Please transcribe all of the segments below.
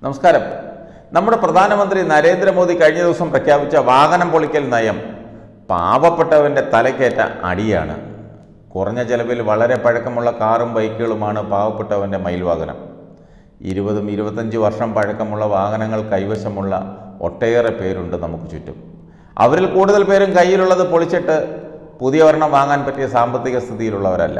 നമസ്കാരം നമ്മുടെ പ്രധാനമന്ത്രി നരേന്ദ്രമോദി കഴിഞ്ഞ ദിവസം പ്രഖ്യാപിച്ച വാഹനം പൊളിക്കൽ നയം പാവപ്പെട്ടവൻ്റെ തലക്കേറ്റ അടിയാണ് കുറഞ്ഞ ചെലവിൽ വളരെ പഴക്കമുള്ള കാറും ബൈക്കുകളുമാണ് പാവപ്പെട്ടവൻ്റെ മയിൽവാഹനം ഇരുപതും ഇരുപത്തഞ്ച് വർഷം പഴക്കമുള്ള വാഹനങ്ങൾ കൈവശമുള്ള ഒട്ടേറെ പേരുണ്ട് നമുക്ക് ചുറ്റും അവരിൽ കൂടുതൽ പേരും കയ്യിലുള്ളത് പൊളിച്ചിട്ട് പുതിയ ഒരെണ്ണം വാങ്ങാൻ പറ്റിയ സാമ്പത്തിക സ്ഥിതിയിലുള്ളവരല്ല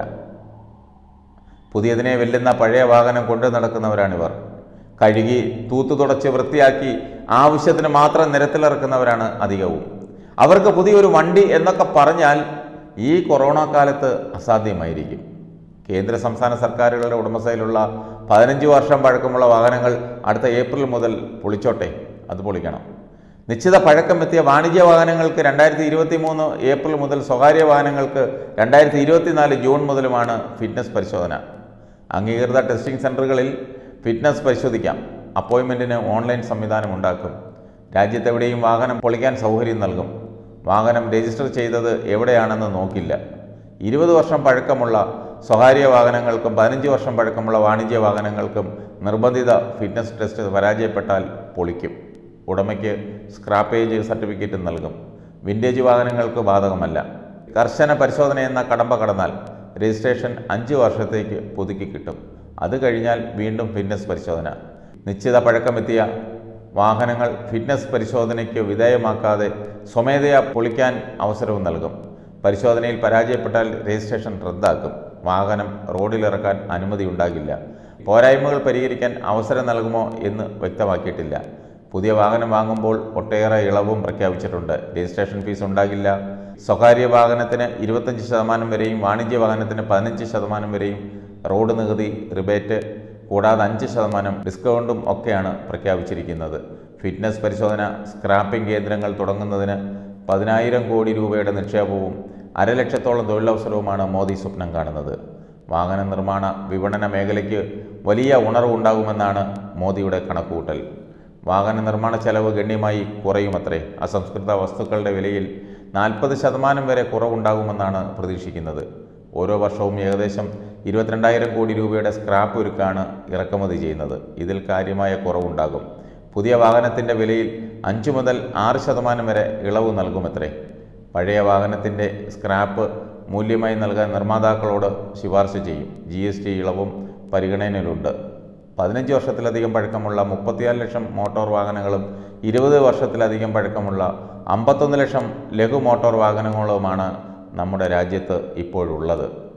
പുതിയതിനെ വെല്ലുന്ന പഴയ വാഹനം കൊണ്ടു നടക്കുന്നവരാണിവർ കഴുകി തൂത്തു തുടച്ച് വൃത്തിയാക്കി ആവശ്യത്തിന് മാത്രം നിരത്തിലിറക്കുന്നവരാണ് അധികവും അവർക്ക് പുതിയൊരു വണ്ടി എന്നൊക്കെ പറഞ്ഞാൽ ഈ കൊറോണ കാലത്ത് അസാധ്യമായിരിക്കും കേന്ദ്ര സംസ്ഥാന സർക്കാരുകളുടെ ഉടമസ്ഥയിലുള്ള പതിനഞ്ച് വർഷം പഴക്കമുള്ള വാഹനങ്ങൾ അടുത്ത ഏപ്രിൽ മുതൽ പൊളിച്ചോട്ടെ അത് പൊളിക്കണം നിശ്ചിത പഴക്കം എത്തിയ വാണിജ്യ വാഹനങ്ങൾക്ക് രണ്ടായിരത്തി ഇരുപത്തി മൂന്ന് ഏപ്രിൽ മുതൽ സ്വകാര്യ വാഹനങ്ങൾക്ക് രണ്ടായിരത്തി ഇരുപത്തിനാല് ജൂൺ മുതലുമാണ് ഫിറ്റ്നസ് പരിശോധന അംഗീകൃത ടെസ്റ്റിംഗ് സെൻ്ററുകളിൽ ഫിറ്റ്നസ് പരിശോധിക്കാം അപ്പോയിൻമെൻറ്റിന് ഓൺലൈൻ സംവിധാനം ഉണ്ടാക്കും രാജ്യത്തെവിടെയും വാഹനം പൊളിക്കാൻ സൗകര്യം നൽകും വാഹനം രജിസ്റ്റർ ചെയ്തത് എവിടെയാണെന്ന് നോക്കില്ല ഇരുപത് വർഷം പഴക്കമുള്ള സ്വകാര്യ വാഹനങ്ങൾക്കും പതിനഞ്ച് വർഷം പഴക്കമുള്ള വാണിജ്യ വാഹനങ്ങൾക്കും നിർബന്ധിത ഫിറ്റ്നസ് ടെസ്റ്റ് പരാജയപ്പെട്ടാൽ പൊളിക്കും ഉടമയ്ക്ക് സ്ക്രാപ്പേജ് സർട്ടിഫിക്കറ്റ് നൽകും വിൻറ്റേജ് വാഹനങ്ങൾക്ക് ബാധകമല്ല കർശന പരിശോധന എന്ന കടമ്പ കടന്നാൽ രജിസ്ട്രേഷൻ അഞ്ച് വർഷത്തേക്ക് പുതുക്കി കിട്ടും അത് കഴിഞ്ഞാൽ വീണ്ടും ഫിറ്റ്നസ് പരിശോധന നിശ്ചിത പഴക്കമെത്തിയ വാഹനങ്ങൾ ഫിറ്റ്നസ് പരിശോധനയ്ക്ക് വിധേയമാക്കാതെ സ്വമേധയാ പൊളിക്കാൻ അവസരവും നൽകും പരിശോധനയിൽ പരാജയപ്പെട്ടാൽ രജിസ്ട്രേഷൻ റദ്ദാക്കും വാഹനം റോഡിലിറക്കാൻ അനുമതി ഉണ്ടാകില്ല പോരായ്മകൾ പരിഹരിക്കാൻ അവസരം നൽകുമോ എന്ന് വ്യക്തമാക്കിയിട്ടില്ല പുതിയ വാഹനം വാങ്ങുമ്പോൾ ഒട്ടേറെ ഇളവും പ്രഖ്യാപിച്ചിട്ടുണ്ട് രജിസ്ട്രേഷൻ ഫീസ് ഉണ്ടാകില്ല സ്വകാര്യ വാഹനത്തിന് ഇരുപത്തഞ്ച് ശതമാനം വരെയും വാണിജ്യ വാഹനത്തിന് പതിനഞ്ച് ശതമാനം വരെയും റോഡ് നികുതി റിബേറ്റ് കൂടാതെ അഞ്ച് ശതമാനം ഡിസ്കൗണ്ടും ഒക്കെയാണ് പ്രഖ്യാപിച്ചിരിക്കുന്നത് ഫിറ്റ്നസ് പരിശോധന സ്ക്രാപ്പിംഗ് കേന്ദ്രങ്ങൾ തുടങ്ങുന്നതിന് പതിനായിരം കോടി രൂപയുടെ നിക്ഷേപവും അരലക്ഷത്തോളം തൊഴിലവസരവുമാണ് മോദി സ്വപ്നം കാണുന്നത് വാഹന നിർമ്മാണ വിപണന മേഖലയ്ക്ക് വലിയ ഉണർവുണ്ടാകുമെന്നാണ് മോദിയുടെ കണക്കുകൂട്ടൽ വാഹന നിർമ്മാണ ചെലവ് ഗണ്യമായി കുറയുമത്രേ അസംസ്കൃത വസ്തുക്കളുടെ വിലയിൽ നാൽപ്പത് ശതമാനം വരെ കുറവുണ്ടാകുമെന്നാണ് പ്രതീക്ഷിക്കുന്നത് ഓരോ വർഷവും ഏകദേശം ഇരുപത്തിരണ്ടായിരം കോടി രൂപയുടെ സ്ക്രാപ്പ് ഉരുക്കാണ് ഇറക്കുമതി ചെയ്യുന്നത് ഇതിൽ കാര്യമായ കുറവുണ്ടാകും പുതിയ വാഹനത്തിൻ്റെ വിലയിൽ അഞ്ച് മുതൽ ആറ് ശതമാനം വരെ ഇളവ് നൽകുമത്രേ പഴയ വാഹനത്തിൻ്റെ സ്ക്രാപ്പ് മൂല്യമായി നൽകാൻ നിർമ്മാതാക്കളോട് ശുപാർശ ചെയ്യും ജി എസ് ടി ഇളവും പരിഗണനയിലുണ്ട് പതിനഞ്ച് വർഷത്തിലധികം പഴക്കമുള്ള മുപ്പത്തിനാല് ലക്ഷം മോട്ടോർ വാഹനങ്ങളും ഇരുപത് വർഷത്തിലധികം പഴക്കമുള്ള അമ്പത്തൊന്ന് ലക്ഷം ലഘു മോട്ടോർ വാഹനങ്ങളുമാണ് നമ്മുടെ രാജ്യത്ത് ഇപ്പോഴുള്ളത്